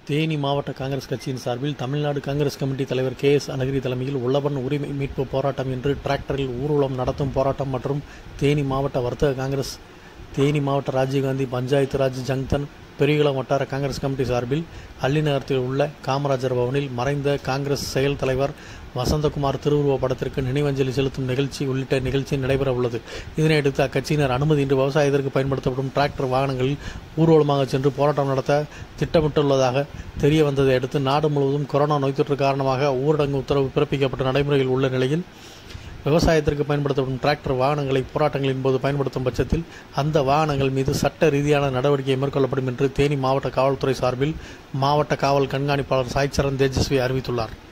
தேனி மாவட்ட காங்கிரஸ் கட்சியின் சார்பில் தமிழ்நாடு காங்கிரஸ் கமிட்டி தலைவர் கே எஸ் அழகிரி தலைமையில் உள்ளபன் உரிமை மீட்பு போராட்டம் என்று டிராக்டரில் ஊர்வலம் நடத்தும் போராட்டம் மற்றும் தேனி மாவட்ட வர்த்தக காங்கிரஸ் தேனி மாவட்ட ராஜீவ்காந்தி பஞ்சாயத்து ராஜ் ஜங்தன் பெரியகுளம் வட்டார காங்கிரஸ் கமிட்டி சார்பில் அள்ளிநகரத்தில் உள்ள காமராஜர் பவனில் மறைந்த காங்கிரஸ் செயல் தலைவர் வசந்தகுமார் திருவுருவ படத்திற்கு நினைவஞ்சலி செலுத்தும் நிகழ்ச்சி உள்ளிட்ட நிகழ்ச்சி நடைபெற உள்ளது இதனையடுத்து அக்கட்சியினர் அனுமதியின்றி விவசாயத்திற்கு பயன்படுத்தப்படும் டிராக்டர் வாகனங்களில் ஊர்வலமாக சென்று போராட்டம் நடத்த திட்டமிட்டுள்ளதாக தெரிய வந்ததை அடுத்து நாடு முழுவதும் கொரோனா நோய் தொற்று காரணமாக ஊரடங்கு உத்தரவு பிறப்பிக்கப்பட்ட நடைமுறையில் உள்ள நிலையில் விவசாயத்திற்கு பயன்படுத்தப்படும் டிராக்டர் வாகனங்களை போராட்டங்களின் போது பயன்படுத்தும் பட்சத்தில் அந்த வாகனங்கள் மீது சட்ட ரீதியான நடவடிக்கை மேற்கொள்ளப்படும் என்று தேனி மாவட்ட காவல்துறை சார்பில் மாவட்ட காவல் கண்காணிப்பாளர் சாய்ச்சரன் தேஜஸ்வி அறிவித்துள்ளார்